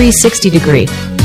360 degree.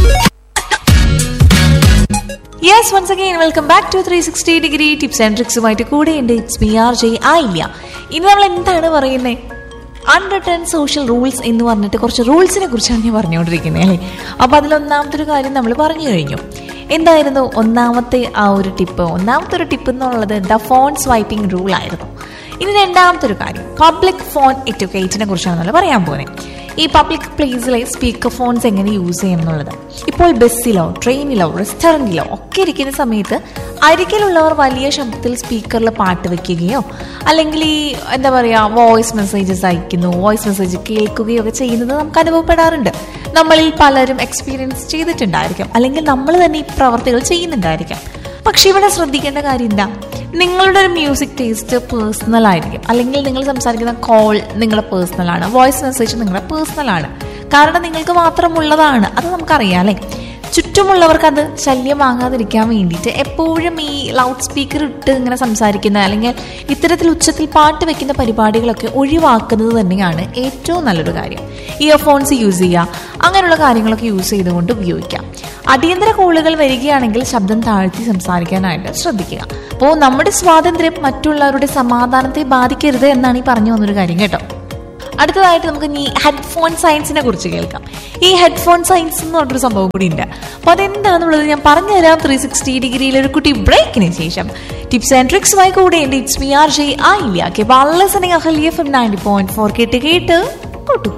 Yes once again welcome back to three sixty degree tips and ട്രിക്സുമായിട്ട് കൂടെ ഉണ്ട് it's me R J ആയില്ല ഇനി നമ്മൾ എന്താണ് പറയുന്നത് അൺറിട്ടേൺ സോഷ്യൽ റൂൾസ് എന്ന് പറഞ്ഞിട്ട് കുറച്ച് റൂൾസിനെ കുറിച്ചാണ് ഞാൻ പറഞ്ഞുകൊണ്ടിരിക്കുന്നത് അല്ലേ അപ്പോൾ അതിലൊന്നാമത്തെ ഒരു കാര്യം നമ്മൾ പറഞ്ഞു കഴിഞ്ഞു എന്തായിരുന്നു ഒന്നാമത്തെ ആ ഒരു ടിപ്പ് ഒന്നാമത്തെ ഒരു ടിപ്പ് എന്നുള്ളത് ദ ഫോൺ സ്വൈപ്പിംഗ് റൂൾ ആയിരുന്നു ഇനി രണ്ടാമത്തെ ഒരു കാര്യം പബ്ലിക് ഫോൺ എറ്റുക്കേറ്റിനെ കുറിച്ചാണ് നമ്മൾ പറയാൻ പോകുന്നത് ഈ പബ്ലിക് പ്ലേസിലെ സ്പീക്കർ ഫോൺസ് എങ്ങനെ യൂസ് ചെയ്യണം എന്നുള്ളത് ഇപ്പോൾ ബസ്സിലോ ട്രെയിനിലോ റെസ്റ്റോറൻറ്റിലോ ഒക്കെ ഇരിക്കുന്ന സമയത്ത് അരികിലുള്ളവർ വലിയ ശബ്ദത്തിൽ സ്പീക്കറിൽ പാട്ട് വെക്കുകയോ അല്ലെങ്കിൽ ഈ എന്താ പറയുക വോയിസ് മെസ്സേജസ് അയക്കുന്നു വോയിസ് മെസ്സേജ് കേൾക്കുകയോ ഒക്കെ ചെയ്യുന്നത് നമുക്ക് അനുഭവപ്പെടാറുണ്ട് നമ്മളിൽ പലരും എക്സ്പീരിയൻസ് ചെയ്തിട്ടുണ്ടായിരിക്കും അല്ലെങ്കിൽ നമ്മൾ തന്നെ ഈ പ്രവർത്തികൾ ചെയ്യുന്നുണ്ടായിരിക്കാം പക്ഷെ ഇവിടെ ശ്രദ്ധിക്കേണ്ട കാര്യം എന്താ നിങ്ങളുടെ ഒരു മ്യൂസിക് ടേസ്റ്റ് പേഴ്സണൽ ആയിരിക്കും അല്ലെങ്കിൽ നിങ്ങൾ സംസാരിക്കുന്ന കോൾ നിങ്ങളുടെ പേഴ്സണൽ ആണ് വോയിസ് മെസ്സേജ് നിങ്ങളുടെ പേഴ്സണൽ ആണ് കാരണം നിങ്ങൾക്ക് മാത്രമുള്ളതാണ് അത് നമുക്കറിയാം അല്ലേ ചുറ്റുമുള്ളവർക്ക് അത് ശല്യമാകാതിരിക്കാൻ വേണ്ടിയിട്ട് എപ്പോഴും ഈ ലൗഡ് സ്പീക്കർ ഇട്ട് ഇങ്ങനെ സംസാരിക്കുന്ന അല്ലെങ്കിൽ ഇത്തരത്തിൽ ഉച്ചത്തിൽ പാട്ട് വെക്കുന്ന പരിപാടികളൊക്കെ ഒഴിവാക്കുന്നത് തന്നെയാണ് ഏറ്റവും നല്ലൊരു കാര്യം ഇയർഫോൺസ് യൂസ് ചെയ്യുക അങ്ങനെയുള്ള കാര്യങ്ങളൊക്കെ യൂസ് ചെയ്തുകൊണ്ട് ഉപയോഗിക്കാം അടിയന്തര കോളുകൾ വരികയാണെങ്കിൽ ശബ്ദം താഴ്ത്തി സംസാരിക്കാനായിട്ട് ശ്രദ്ധിക്കുക അപ്പോൾ നമ്മുടെ സ്വാതന്ത്ര്യം മറ്റുള്ളവരുടെ സമാധാനത്തെ ബാധിക്കരുത് എന്നാണ് ഈ പറഞ്ഞു വന്നൊരു കാര്യം കേട്ടോ അടുത്തതായിട്ട് നമുക്ക് ഇനി ഹെഡ്ഫോൺ സയൻസിനെ കുറിച്ച് കേൾക്കാം ഈ ഹെഡ്ഫോൺ സയൻസ് എന്ന് പറഞ്ഞൊരു സംഭവം കൂടി ഉണ്ട് അപ്പോൾ അതെന്താണെന്നുള്ളത് ഞാൻ പറഞ്ഞുതരാം ത്രീ സിക്സ്റ്റി ഡിഗ്രിയിൽ ഒരു കുട്ടി ബ്രേക്കിന് ശേഷം ടിപ്സ് ആൻഡ് ട്രിക്സുമായി കൂടെ ഉണ്ട് ഇറ്റ്സ് മി ആർ ജെ ആയില്ല വളരെ സനിങ് Ahalya F M ninety point four കേട്ട് കേട്ട് കൂട്ടുക